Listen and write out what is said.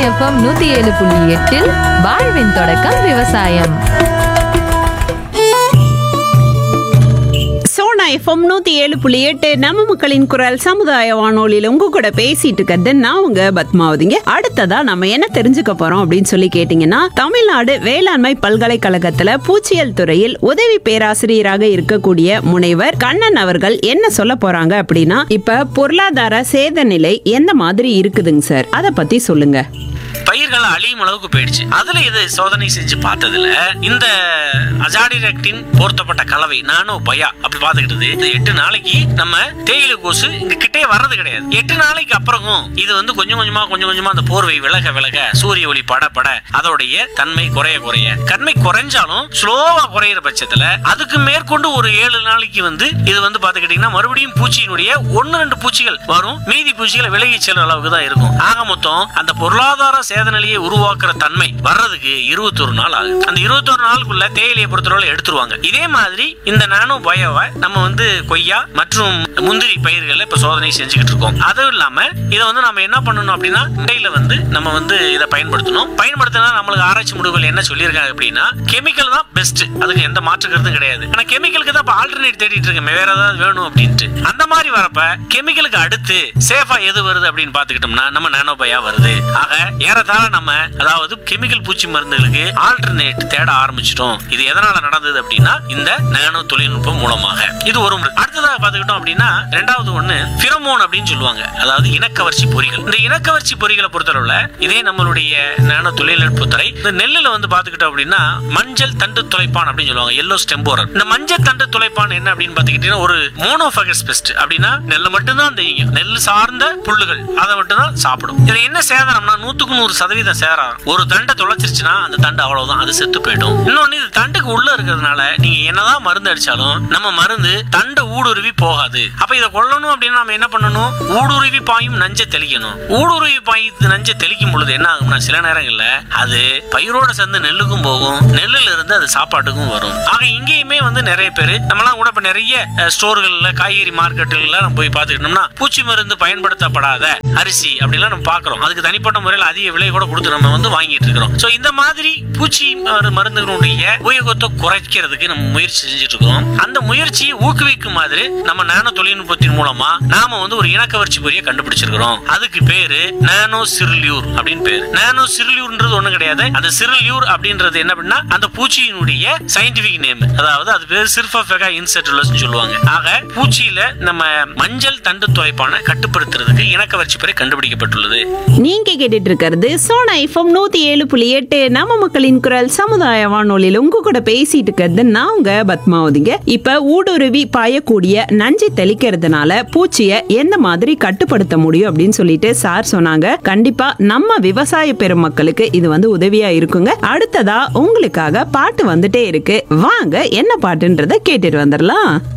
FM நூத்தி ஏழு புள்ளி எட்டில் வாழ்வின் தொடக்கம் விவசாயம் சோனா எஃப்எம் நூத்தி ஏழு புள்ளி எட்டு நம்ம மக்களின் குரல் சமுதாய வானொலியில உங்க கூட பேசிட்டு இருக்கிறது நான் உங்க பத்மாவதிங்க அடுத்ததா நம்ம என்ன தெரிஞ்சுக்க போறோம் அப்படின்னு சொல்லி கேட்டீங்கன்னா தமிழ்நாடு வேளாண்மை பல்கலைக்கழகத்துல பூச்சியல் துறையில் உதவி பேராசிரியராக இருக்கக்கூடிய முனைவர் கண்ணன் அவர்கள் என்ன சொல்ல போறாங்க அப்படின்னா இப்ப பொருளாதார சேத நிலை எந்த மாதிரி இருக்குதுங்க சார் அத பத்தி சொல்லுங்க பயிர்கள் அழியும் அளவுக்கு போயிடுச்சு அதுல இது சோதனை செஞ்சு பார்த்ததுல இந்த அஜாடிரெக்டின் போர்த்தப்பட்ட கலவை நானோ பயா அப்படி பார்த்துக்கிட்டது இந்த எட்டு நாளைக்கு நம்ம தேயிலை கொசு இங்க கிட்டே வர்றது கிடையாது எட்டு நாளைக்கு அப்புறமும் இது வந்து கொஞ்சம் கொஞ்சமா கொஞ்சம் கொஞ்சமா அந்த போர்வை விலக விலக சூரிய ஒளி பட பட அதோடைய தன்மை குறைய குறைய தன்மை குறைஞ்சாலும் ஸ்லோவா குறையிற பட்சத்துல அதுக்கு மேற்கொண்டு ஒரு ஏழு நாளைக்கு வந்து இது வந்து பாத்துக்கிட்டீங்கன்னா மறுபடியும் பூச்சியினுடைய ஒன்னு ரெண்டு பூச்சிகள் வரும் மீதி பூச்சிகள் விலகி செல்ற அளவுக்கு தான் இருக்கும் ஆக மொத்தம் அந்த பொருளாதார சேத நிலையை உருவாக்குற தன்மை வர்றதுக்கு இருபத்தொரு நாள் ஆகுது அந்த இருபத்தொரு நாளுக்குள்ள தேயிலையை பொறுத்தவரை எடுத்துருவாங்க இதே மாதிரி இந்த நானோ பயோவை நம்ம வந்து கொய்யா மற்றும் முந்திரி பயிர்களை இப்ப சோதனை செஞ்சுக்கிட்டு இருக்கோம் அதுவும் இல்லாம இதை வந்து நம்ம என்ன பண்ணணும் அப்படின்னா இடையில வந்து நம்ம வந்து இதை பயன்படுத்தணும் பயன்படுத்தினா நம்மளுக்கு ஆராய்ச்சி முடிவுகள் என்ன சொல்லியிருக்காங்க அப்படின்னா கெமிக்கல் தான் பெஸ்ட் அதுக்கு எந்த மாற்று கருத்தும் கிடையாது ஆனா கெமிக்கலுக்கு தான் ஆல்டர்னேட் தேடிட்டு இருக்கேன் வேற ஏதாவது வேணும் அப்படின்ட்டு அந்த மாதிரி வரப்ப கெமிக்கலுக்கு அடுத்து சேஃபா எது வருது அப்படின்னு பாத்துக்கிட்டோம்னா நம்ம நானோபயா வருது ஆக ஏறத்தாழ நம்ம அதாவது கெமிக்கல் பூச்சி மருந்துகளுக்கு ஆல்டர்னேட் தேட ஆரம்பிச்சிட்டோம் இது எதனால நடந்தது அப்படின்னா இந்த நானோ தொழில்நுட்பம் மூலமாக இது ஒரு முறை அடுத்ததாக பாத்துக்கிட்டோம் அப்படின்னா ரெண்டாவது ஒண்ணு பிறமோன் அப்படின்னு சொல்லுவாங்க அதாவது இனக்கவர்ச்சி பொறிகள் இந்த இனக்கவர்ச்சி பொறிகளை பொறுத்தளவுல இதே நம்மளுடைய நானோ தொழில்நுட்பத்துறை இந்த நெல்லுல வந்து பாத்துக்கிட்டோம் அப்படின்னா மஞ்சள் தண்டு துளைப்பான் அப்படின்னு சொல்லுவாங்க எல்லோ ஸ்டெம்போரர் இந்த மஞ்சள் தண்டு துளைப்பான் என்ன அப்படின்னு பாத்துக்கிட்டீங்கன்னா ஒரு மோனோஃபகஸ் பெஸ்ட் அப்படின்னா நெல்லை மட்டும்தான் தெரியும் நெல் சார்ந்த புல்லுகள் அதை மட்டும் தான் சாப்பிடும் இதுல என்ன சேதாரம்னா நூத்துக்கு நூறு சதவீதம் சேதாரம் ஒரு தண்டை தொலைச்சிருச்சுன்னா அந்த தண்டு அவ்வளவுதான் அது செத்து போயிடும் இன்னொன்னு இது தண்டுக்கு உள்ள இருக்கிறதுனால நீங்க என்னதான் மருந்து அடிச்சாலும் நம்ம மருந்து தண்டை ஊடுருவி போகாது அப்ப இதை கொல்லணும் அப்படின்னா நம்ம என்ன பண்ணணும் ஊடுருவி பாயும் நஞ்சை தெளிக்கணும் ஊடுருவி பாயும் நஞ்சை தெளிக்கும் பொழுது என்ன ஆகும்னா சில நேரங்கள்ல அது பயிரோட சேர்ந்து நெல்லுக்கும் போகும் நெல்லுல இருந்து அது சாப்பாட்டுக்கும் வரும் ஆக இங்கேயுமே வந்து நிறைய பேர் நம்மலாம் கூட இப்ப நிறைய அஹ், ஸ்டோர்கள்ல காய்கறி மார்க்கெட்டுகள்ல நம்ம போய் பார்த்துக்கிட்டோம்னா பூச்சி மருந்து பயன்படுத்தப்படாத அரிசி அப்படிலாம் நம்ம பார்க்கிறோம் அதுக்கு தனிப்பட்ட முறையில் அதிக விலை கூட கொடுத்து நம்ம வந்து வாங்கிட்டு இருக்கிறோம் சோ இந்த மாதிரி பூச்சி மரு- மருந்துகளுடைய உபயோகத்தை குறைக்கிறதுக்கு நம்ம முயற்சி செஞ்சுட்டு இருக்கோம் அந்த முயற்சியை ஊக்குவிக்கும் மாதிரி நம்ம நானோ தொழில்நுட்பத்தின் மூலமா நாம வந்து ஒரு இனக்கவர்ச்சி பொறியை கண்டுபிடிச்சிருக்கிறோம் அதுக்கு பேரு நானோ சிறுலியூர் அப்படின்னு பேரு நானோ சிறுலியூர்ன்றது ஒண்ணும் கிடையாது அந்த சிறுலியூர் அப்படின்றது என்ன அப்படின்னா அந்த பூச்சியினுடைய சயின்டிபிக் நேம் அதாவது அது பேர் சிர்ஃபெகா இன்செட்டுலஸ் சொல்லுவாங்க ஆக பூச்சியில நம்ம மஞ்சள் தண்டு துளைப்பான கட்டுப்படுத்துறதுக்கு இனக்கவர்ச்சி பொறி கண்டுபிடிக்கப்பட்டுள்ளது நீங்க கேட்டுட்டு இருக்கிறது சோனா எஃப்எம் நூத்தி ஏழு புள்ளி எட்டு நம்ம மக்களின் குரல் சமுதாய வானொலியில உங்க கூட பேசிட்டு இருக்கிறது நான் உங்க பத்மாவதிங்க இப்ப ஊடுருவி பாயக்கூடிய நஞ்சை தெளிக்கிறதுனால பூச்சிய எந்த மாதிரி கட்டுப்படுத்த முடியும் அப்படின்னு சொல்லிட்டு சார் சொன்னாங்க கண்டிப்பா நம்ம விவசாய பெருமக்களுக்கு இது வந்து உதவியா இருக்குங்க அடுத்ததா உங்களுக்காக பாட்டு வந்துட்டே இருக்கு வாங்க என்ன பாட்டுன்றத கேட்டுட்டு வந்துடலாம்